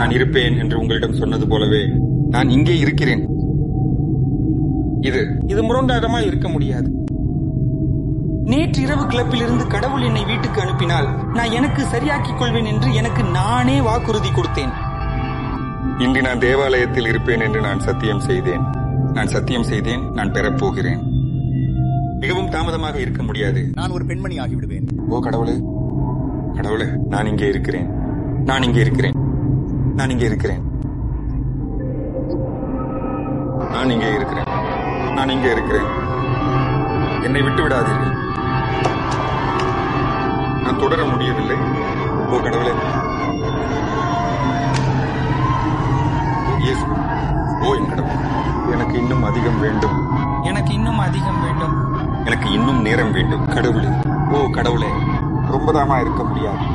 நான் இருப்பேன் என்று உங்களிடம் சொன்னது போலவே நான் இங்கே இருக்கிறேன் இது இது முரண்டாட்டமா இருக்க முடியாது நேற்று இரவு கிளப்பில் இருந்து கடவுள் என்னை வீட்டுக்கு அனுப்பினால் நான் எனக்கு சரியாக்கிக் கொள்வேன் என்று எனக்கு நானே வாக்குறுதி கொடுத்தேன் இன்று நான் தேவாலயத்தில் இருப்பேன் என்று நான் சத்தியம் செய்தேன் நான் சத்தியம் செய்தேன் நான் பெறப்போகிறேன் மிகவும் தாமதமாக இருக்க முடியாது நான் ஒரு பெண்மணி ஆகிவிடுவேன் ஓ கடவுளே கடவுளே நான் இங்கே இருக்கிறேன் நான் இங்கே இருக்கிறேன் நான் இங்கே இருக்கிறேன் நான் இங்கே இருக்கிறேன் நான் இங்கே இருக்கிறேன் என்னை விட்டு விடாதீர்கள் நான் தொடர முடியவில்லை ஓ கடவுளே ஓ இயேசு ஓ என் கடவுள் எனக்கு இன்னும் அதிகம் வேண்டும் எனக்கு இன்னும் அதிகம் வேண்டும் எனக்கு இன்னும் நேரம் வேண்டும் கடவுளே ஓ கடவுளே ரொம்ப தாமா இருக்க முடியாது